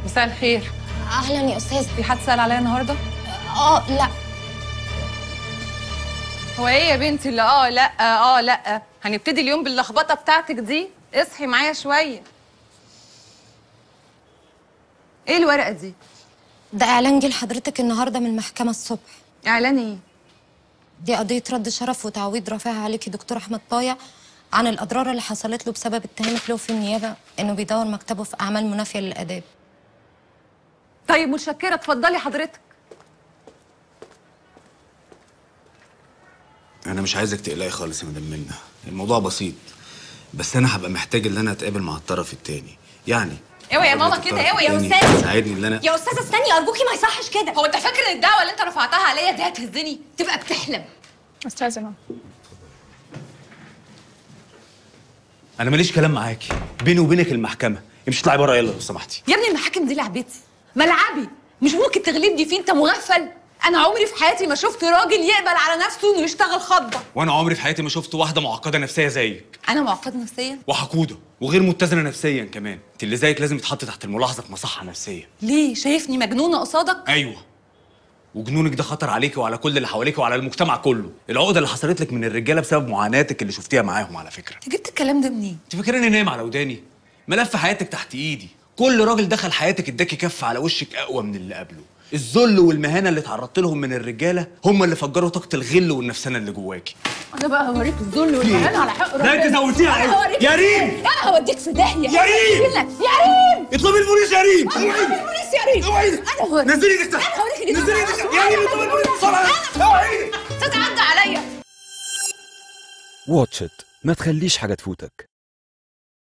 مساء الخير اهلا يا استاذ في حد سأل عليا النهارده اه لا هو ايه يا بنتي اللي اه لا اه لا هنبتدي اليوم باللخبطه بتاعتك دي اصحي معايا شويه ايه الورقه دي ده اعلان جه لحضرتك النهارده من المحكمه الصبح اعلان ايه دي قضيه رد شرف وتعويض رافعها عليكي دكتور احمد طايع عن الاضرار اللي حصلت له بسبب اتهامك له في النيابه انه بيدور مكتبه في اعمال منافيه للاداب طيب متشكره اتفضلي حضرتك انا مش عايزك تقلقي خالص يا مدام منى الموضوع بسيط بس انا هبقى محتاج ان انا اتقابل مع الطرف التاني يعني اوعي يا ماما الطرف كده، اوعي يا التاني أستاذ. يساعدني ان انا يا استاذه استني ارجوكي ما يصحش كده هو انت فاكر ان الدعوه اللي انت رفعتها عليا دي هتهزني تبقى بتحلم استاذه ماما انا ماليش كلام معاكي بيني وبينك المحكمه امشي اطلعي بره يلا لو سمحتي يا ابني المحاكم دي لعبتي ملعبي مش ممكن تغلبني فيه انت مغفل انا عمري في حياتي ما شفت راجل يقبل على نفسه انه يشتغل خضه وانا عمري في حياتي ما شفت واحده معقده نفسيه زيك انا معقده نفسيا وحقوده وغير متزنه نفسيا كمان انت اللي زيك لازم يتحط تحت الملاحظه في مصحه نفسيه ليه شايفني مجنونه قصادك ايوه وجنونك ده خطر عليكي وعلى كل اللي حواليك وعلى المجتمع كله العقده اللي حصلت لك من الرجاله بسبب معاناتك اللي شفتيها معاهم على فكره انت جبت الكلام ده منين انت فاكراني نايم على وداني ملف حياتك تحت ايدي كل راجل دخل حياتك اداكي كف على وشك اقوى من اللي قبله الذل والمهانه اللي اتعرضت لهم من الرجاله هم اللي فجروا طاقه الغل والنفسنه اللي جواكي انا بقى هوريك الذل والمهانه على حق لا انت زودتيها انا عليا. هوريك يا ريم انا هوديك في داهيه يا ريم! هقول لك يا ريم اطلبي البوليس يا ريم انا البوليس يا ريم اوعي ايدك انا هوريك نزلي ايدك تحت انا هوريك نزلي ايدك تحت يا ريم اطلبي البوليس بسرعه اوعي ايدك تتعدى عليا واتش إت ما تخليش حاجة تفوتك